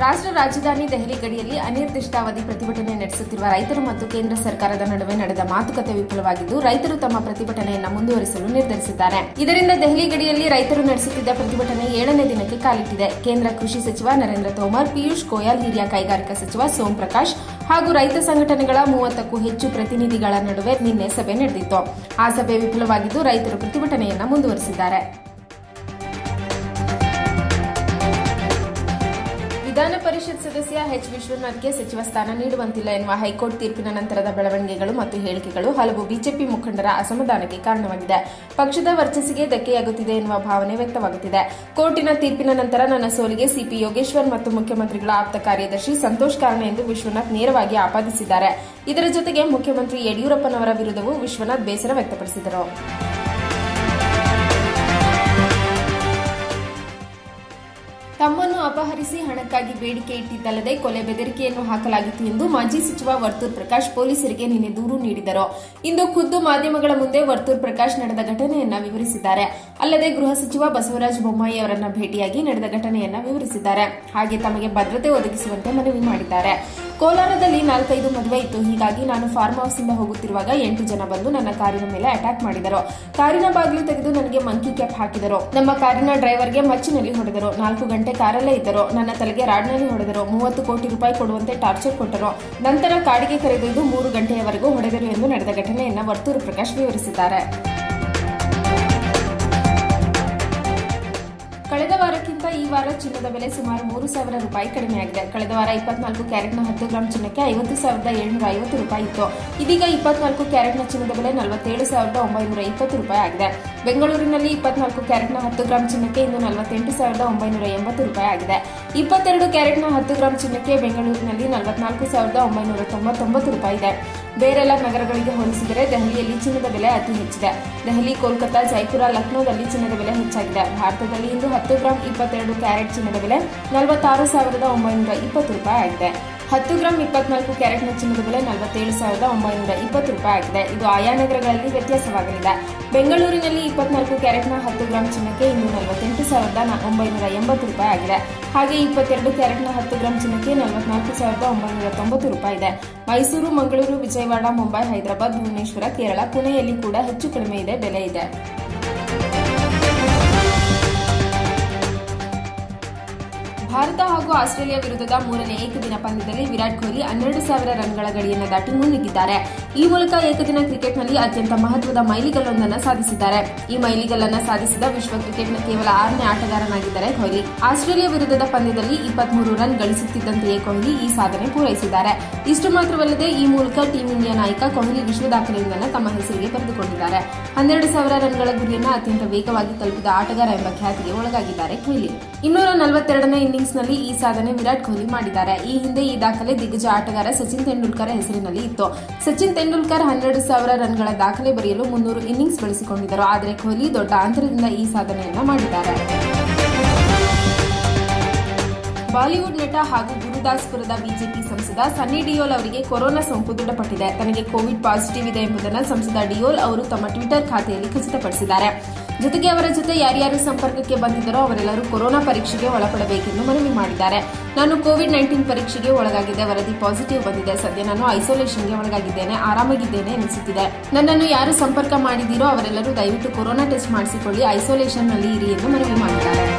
ರಾಷ್ಟ್ರ ರಾಜಧಾನಿ ದೆಹಲಿ ಗಡಿಯಲ್ಲಿ ಅನಿರ್ದಿಷ್ಟಾವಧಿ ಪ್ರತಿಭಟನೆ ನಡೆಸುತ್ತಿರುವ ರೈತರು ಮತ್ತು ಕೇಂದ್ರ ಸರ್ಕಾರದ ನಡುವೆ ನಡೆದ ಮಾತುಕತೆ ವಿಫಲವಾಗಿದ್ದು ರೈತರು ತಮ್ಮ ಪ್ರತಿಭಟನೆಯನ್ನು ಮುಂದುವರಿಸಲು ನಿರ್ಧರಿಸಿದ್ದಾರೆ ಇದರಿಂದ ದೆಹಲಿ ಗಡಿಯಲ್ಲಿ ರೈತರು ನಡೆಸುತ್ತಿದ್ದ ಪ್ರತಿಭಟನೆ ಏಳನೇ ದಿನಕ್ಕೆ ಕಾಲಿಟ್ಟಿದೆ ಕೇಂದ್ರ ಕೃಷಿ ಸಚಿವ ನರೇಂದ್ರ ತೋಮರ್ ಪಿಯೂಷ್ ಗೋಯಲ್ ಹಿರಿಯ ಕೈಗಾರಿಕಾ ಸಚಿವ ಸೋಮ್ ಪ್ರಕಾಶ್ ಹಾಗೂ ರೈತ ಸಂಘಟನೆಗಳ ಮೂವತ್ತಕ್ಕೂ ಹೆಚ್ಚು ಪ್ರತಿನಿಧಿಗಳ ನಡುವೆ ನಿನ್ನೆ ಸಭೆ ನಡೆದಿತ್ತು ಆ ಸಭೆ ವಿಫಲವಾಗಿದ್ದು ರೈತರು ಪ್ರತಿಭಟನೆಯನ್ನು ಮುಂದುವರೆಸಿದ್ದಾರೆ ವಿಧಾನ ಪರಿಷತ್ ಸದಸ್ಯ ಎಚ್ ವಿಶ್ವನಾಥ್ಗೆ ಸಚಿವ ಸ್ಥಾನ ನೀಡುವಂತಿಲ್ಲ ಎನ್ನುವ ಹೈಕೋರ್ಟ್ ತೀರ್ಪಿನ ನಂತರದ ಬೆಳವಣಿಗೆಗಳು ಮತ್ತು ಹೇಳಿಕೆಗಳು ಹಲವು ಬಿಜೆಪಿ ಮುಖಂಡರ ಅಸಮಾಧಾನಕ್ಕೆ ಕಾರಣವಾಗಿದೆ ಪಕ್ಷದ ವರ್ಚಸ್ಸಿಗೆ ಧಕ್ಕೆಯಾಗುತ್ತಿದೆ ಎನ್ನುವ ಭಾವನೆ ವ್ಯಕ್ತವಾಗುತ್ತಿದೆ ಕೋರ್ಟಿನ ತೀರ್ಪಿನ ನಂತರ ನನ್ನ ಸೋಲಿಗೆ ಸಿಪಿ ಯೋಗೇಶ್ವರ್ ಮತ್ತು ಮುಖ್ಯಮಂತ್ರಿಗಳ ಆಪ್ತ ಕಾರ್ಯದರ್ಶಿ ಸಂತೋಷ್ ಕಾರಣ ಎಂದು ವಿಶ್ವನಾಥ್ ನೇರವಾಗಿ ಆಪಾದಿಸಿದ್ದಾರೆ ಇದರ ಜೊತೆಗೆ ಮುಖ್ಯಮಂತ್ರಿ ಯಡಿಯೂರಪ್ಪನವರ ವಿರುದ್ಧವೂ ವಿಶ್ವನಾಥ್ ಬೇಸರ ವ್ಯಕ್ತಪಡಿಸಿದರು ತಮ್ಮನ್ನು ಅಪಹರಿಸಿ ಹಣಕ್ಕಾಗಿ ಬೇಡಿಕೆ ಇಟ್ಟಿದ್ದಲ್ಲದೆ ಕೊಲೆ ಬೆದರಿಕೆಯನ್ನು ಹಾಕಲಾಗಿತ್ತು ಎಂದು ಮಾಜಿ ಸಚಿವ ವರ್ತೂರ್ ಪ್ರಕಾಶ್ ಪೊಲೀಸರಿಗೆ ನಿನ್ನೆ ದೂರು ನೀಡಿದರು ಇಂದು ಖುದ್ದು ಮಾಧ್ಯಮಗಳ ಮುಂದೆ ವರ್ತೂರ್ ಪ್ರಕಾಶ್ ನಡೆದ ಘಟನೆಯನ್ನ ವಿವರಿಸಿದ್ದಾರೆ ಅಲ್ಲದೆ ಗೃಹ ಸಚಿವ ಬಸವರಾಜ ಬೊಮ್ಮಾಯಿ ಅವರನ್ನ ಭೇಟಿಯಾಗಿ ನಡೆದ ಘಟನೆಯನ್ನ ವಿವರಿಸಿದ್ದಾರೆ ಹಾಗೆ ತಮಗೆ ಭದ್ರತೆ ಒದಗಿಸುವಂತೆ ಮನವಿ ಮಾಡಿದ್ದಾರೆ ಕೋಲಾರದಲ್ಲಿ ನಾಲ್ಕೈದು ಮದುವೆ ಇತ್ತು ಹೀಗಾಗಿ ನಾನು ಫಾರ್ಮ್ ಹೌಸ್ ಇಂದ ಹೋಗುತ್ತಿರುವಾಗ ಎಂಟು ಜನ ಬಂದು ನನ್ನ ಕಾರಿನ ಮೇಲೆ ಅಟ್ಯಾಕ್ ಮಾಡಿದರು ಕಾರಿನ ಬಾಗಿಲು ತೆಗೆದು ನನಗೆ ಮಂಕಿ ಕ್ಯಾಪ್ ಹಾಕಿದರು ನಮ್ಮ ಕಾರಿನ ಡ್ರೈವರ್ಗೆ ಮಚ್ಚಿನಲ್ಲಿ ಹೊಡೆದರು ನಾಲ್ಕು ಗಂಟೆ ಕಾರಲ್ಲೇ ಇದ್ದರು ನನ್ನ ತಲೆಗೆ ರಾಡ್ನಲ್ಲಿ ಹೊಡೆದರು ಮೂವತ್ತು ಕೋಟಿ ರೂಪಾಯಿ ಕೊಡುವಂತೆ ಟಾರ್ಚರ್ ಕೊಟ್ಟರು ನಂತರ ಕಾಡಿಗೆ ಕರೆದೊಯ್ದು ಮೂರು ಗಂಟೆಯವರೆಗೂ ಹೊಡೆದರು ಎಂದು ನಡೆದ ಘಟನೆಯನ್ನ ವರ್ತೂರು ಪ್ರಕಾಶ್ ವಿವರಿಸಿದ್ದಾರೆ ಕಳೆದ ವಾರಕ್ಕಿಂತ ಈ ವಾರ ಚಿನ್ನದ ಬೆಲೆ ಸುಮಾರು ಮೂರು ಸಾವಿರ ರೂಪಾಯಿ ಕಡಿಮೆಯಾಗಿದೆ ಕಳೆದ ವಾರ ಇಪ್ಪತ್ನಾಲ್ಕು ಕ್ಯಾರೆಟ್ನ ಹತ್ತು ಗ್ರಾಂ ಚಿನ್ನಕ್ಕೆ ಐವತ್ತು ಸಾವಿರದ ಏಳ್ನೂರ ಐವತ್ತು ರೂಪಾಯಿ ಇತ್ತು ಇದೀಗ ಇಪ್ಪತ್ನಾಲ್ಕು ಕ್ಯಾರೆಟ್ನ ಚಿನ್ನದ ಬೆಲೆ ನಲವತ್ತೇಳು ಸಾವಿರದ ಒಂಬೈನೂರ ಇಪ್ಪತ್ತು ರೂಪಾಯಿ ಆಗಿದೆ ಬೆಂಗಳೂರಿನಲ್ಲಿ ಇಪ್ಪತ್ನಾಲ್ಕು ಕ್ಯಾರೆಟ್ನ ಹತ್ತು ಗ್ರಾಂ ಚಿನ್ನಕ್ಕೆ ಇಂದು ನಲವತ್ತೆಂಟು ಸಾವಿರದ ಒಂಬೈನೂರ ಎಂಬತ್ತು ರೂಪಾಯಿ ಆಗಿದೆ ಇಪ್ಪತ್ತೆರಡು ಕ್ಯಾರೆಟ್ನ ಹತ್ತು ಗ್ರಾಂ ಚಿನ್ನಕ್ಕೆ ಬೆಂಗಳೂರಿನಲ್ಲಿ ನಲವತ್ನಾಲ್ಕು ಸಾವಿರದ ಒಂಬೈನೂರ ತೊಂಬತ್ತೊಂಬತ್ತು ರೂಪಾಯಿ ಇದೆ ಬೇರೆಲ್ಲ ನಗರಗಳಿಗೆ ಹೋಲಿಸಿದರೆ ದೆಹಲಿಯಲ್ಲಿ ಚಿನ್ನದ ಬೆಲೆ ಅತಿ ಹೆಚ್ಚಿದೆ ದೆಹಲಿ ಕೋಲ್ಕತಾ ಜೈಪುರ ಲಕ್ನೋದಲ್ಲಿ ಚಿನ್ನದ ಬೆಲೆ ಹೆಚ್ಚಾಗಿದೆ ಭಾರತದಲ್ಲಿ ಇಂದು ಹತ್ತು ಗ್ರಾಂ ಇಪ್ಪತ್ತೆರಡು ಕ್ಯಾರೆಟ್ ಚಿನ್ನದ ಬೆಲೆ ನಲವತ್ತಾರು ಸಾವಿರದ ಒಂಬೈನೂರ ಇಪ್ಪತ್ತು ರೂಪಾಯಿ ಆಗಿದೆ ಹತ್ತು ಗ್ರಾಂ ಇಪ್ಪತ್ನಾಲ್ಕು ಕ್ಯಾರೆಟ್ನ ಚಿನ್ನದ ಬೆಲೆ ನಲವತ್ತೇಳು ಸಾವಿರದ ಒಂಬೈನೂರ ಇಪ್ಪತ್ತು ರೂಪಾಯಿ ಆಗಿದೆ ಇದು ಆಯಾ ನಗರಗಳಲ್ಲಿ ವ್ಯತ್ಯಾಸವಾಗಲಿದೆ ಬೆಂಗಳೂರಿನಲ್ಲಿ ಇಪ್ಪತ್ನಾಲ್ಕು ಕ್ಯಾರೆಟ್ನ ಹತ್ತು ಗ್ರಾಂ ಚಿನ್ನಕ್ಕೆ ಇಂದು ನಲವತ್ತೆಂಟು ಸಾವಿರದ ನ- ಒಂಬೈನೂರ ಎಂಬತ್ತು ರೂಪಾಯಿ ಆಗಿದೆ ಹಾಗೆ ಇಪ್ಪತ್ತೆರಡು ಕ್ಯಾರೆಟ್ನ ಹತ್ತು ಗ್ರಾಂ ಚಿನ್ನಕ್ಕೆ ನಲವತ್ನಾಲ್ಕು ಸಾವಿರದ ಒಂಬೈನೂರ ತೊಂಬತ್ತು ರೂಪಾಯಿ ಇದೆ ಮೈಸೂರು ಮಂಗಳೂರು ವಿಜಯವಾಡ ಮುಂಬೈ ಹೈದರಾಬಾದ್ ಭುವನೇಶ್ವರ ಕೇರಳ ಪುಣೆಯಲ್ಲಿ ಕೂಡ ಹೆಚ್ಚು ಕಡಿಮೆ ಇದೆ ಬೆಲೆ ಇದೆ ಭಾರತ ಹಾಗೂ ಆಸ್ಟ್ರೇಲಿಯಾ ವಿರುದ್ಧದ ಮೂರನೇ ಏಕದಿನ ಪಂದ್ಯದಲ್ಲಿ ವಿರಾಟ್ ಕೊಹ್ಲಿ ಹನ್ನೆರಡು ಸಾವಿರ ರನ್ಗಳ ಗಡಿಯನ್ನು ದಾಟಿ ಮುನ್ನುಗ್ಗಿದ್ದಾರೆ ಈ ಮೂಲಕ ಏಕದಿನ ಕ್ರಿಕೆಟ್ನಲ್ಲಿ ಅತ್ಯಂತ ಮಹತ್ವದ ಮೈಲಿಗಲ್ಲೊಂದನ್ನು ಸಾಧಿಸಿದ್ದಾರೆ ಈ ಮೈಲಿಗಲ್ಲನ್ನು ಸಾಧಿಸಿದ ವಿಶ್ವ ಕ್ರಿಕೆಟ್ನ ಕೇವಲ ಆರನೇ ಆಟಗಾರನಾಗಿದ್ದಾರೆ ಕೊಹ್ಲಿ ಆಸ್ಟ್ರೇಲಿಯಾ ವಿರುದ್ಧದ ಪಂದ್ಯದಲ್ಲಿ ಇಪ್ಪತ್ಮೂರು ರನ್ ಗಳಿಸುತ್ತಿದ್ದಂತೆಯೇ ಕೊಹ್ಲಿ ಈ ಸಾಧನೆ ಪೂರೈಸಿದ್ದಾರೆ ಇಷ್ಟು ಮಾತ್ರವಲ್ಲದೆ ಈ ಮೂಲಕ ಟೀಂ ಇಂಡಿಯಾ ನಾಯಕ ಕೊಹ್ಲಿ ವಿಶ್ವ ದಾಖಲೆಯೊಂದನ್ನು ತಮ್ಮ ಹೆಸರಿಗೆ ಬರೆದುಕೊಂಡಿದ್ದಾರೆ ಹನ್ನೆರಡು ಸಾವಿರ ರನ್ಗಳ ಗುರಿಯನ್ನು ಅತ್ಯಂತ ವೇಗವಾಗಿ ತಲುಪಿದ ಆಟಗಾರ ಎಂಬ ಖ್ಯಾತಿಗೆ ಒಳಗಾಗಿದ್ದಾರೆ ಕೊಹ್ಲಿ ಇನ್ನೂರ ನಲವತ್ತೆರಡನೇ ಇನ್ನಿಂಗ್ಸ್ನಲ್ಲಿ ಈ ಸಾಧನೆ ವಿರಾಟ್ ಕೊಹ್ಲಿ ಮಾಡಿದ್ದಾರೆ ಈ ಹಿಂದೆ ಈ ದಾಖಲೆ ದಿಗ್ಗಜ ಆಟಗಾರ ಸಚಿನ್ ತೆಂಡೂಲ್ಕರ್ ಹೆಸರಿನಲ್ಲಿ ಇತ್ತು ಸಚಿನ್ ತೆಂಡೂಲ್ಕರ್ ಹನ್ನೆರಡು ಸಾವಿರ ರನ್ಗಳ ದಾಖಲೆ ಬರೆಯಲು ಮುನ್ನೂರು ಇನ್ನಿಂಗ್ಸ್ ಬಳಸಿಕೊಂಡಿದ್ದರು ಆದರೆ ಕೊಹ್ಲಿ ದೊಡ್ಡ ಅಂತರದಿಂದ ಈ ಸಾಧನೆಯನ್ನ ಮಾಡಿದ್ದಾರೆ ಬಾಲಿವುಡ್ ನಟ ಹಾಗೂ ಗುರುದಾಸ್ಪುರದ ಬಿಜೆಪಿ ಸಂಸದ ಸನ್ನಿ ಡಿಯೋಲ್ ಅವರಿಗೆ ಕೊರೋನಾ ಸೋಂಕು ದೃಢಪಟ್ಟಿದೆ ತನಗೆ ಕೋವಿಡ್ ಪಾಸಿಟಿವ್ ಇದೆ ಎಂಬುದನ್ನು ಸಂಸದ ಡಿಯೋಲ್ ಅವರು ತಮ್ಮ ಟ್ವಿಟರ್ ಖಾತೆಯಲ್ಲಿ ಖಚಿತಪಡಿಸಿದ್ದಾರೆ ಜೊತೆಗೆ ಅವರ ಜೊತೆ ಯಾರ್ಯಾರು ಸಂಪರ್ಕಕ್ಕೆ ಬಂದಿದ್ದರೋ ಅವರೆಲ್ಲರೂ ಕೊರೋನಾ ಪರೀಕ್ಷೆಗೆ ಒಳಪಡಬೇಕೆಂದು ಮನವಿ ಮಾಡಿದ್ದಾರೆ ನಾನು ಕೋವಿಡ್ ನೈನ್ಟೀನ್ ಪರೀಕ್ಷೆಗೆ ಒಳಗಾಗಿದ್ದೆ ವರದಿ ಪಾಸಿಟಿವ್ ಬಂದಿದೆ ಸದ್ಯ ನಾನು ಐಸೋಲೇಷನ್ಗೆ ಒಳಗಾಗಿದ್ದೇನೆ ಆರಾಮಾಗಿದ್ದೇನೆ ಎನಿಸುತ್ತಿದೆ ನನ್ನನ್ನು ಯಾರು ಸಂಪರ್ಕ ಮಾಡಿದ್ದೀರೋ ಅವರೆಲ್ಲರೂ ದಯವಿಟ್ಟು ಕೊರೋನಾ ಟೆಸ್ಟ್ ಮಾಡಿಸಿಕೊಳ್ಳಿ ಐಸೋಲೇಷನ್ನಲ್ಲಿ ಇರಿ ಎಂದು ಮನವಿ ಮಾಡಿದ್ದಾರೆ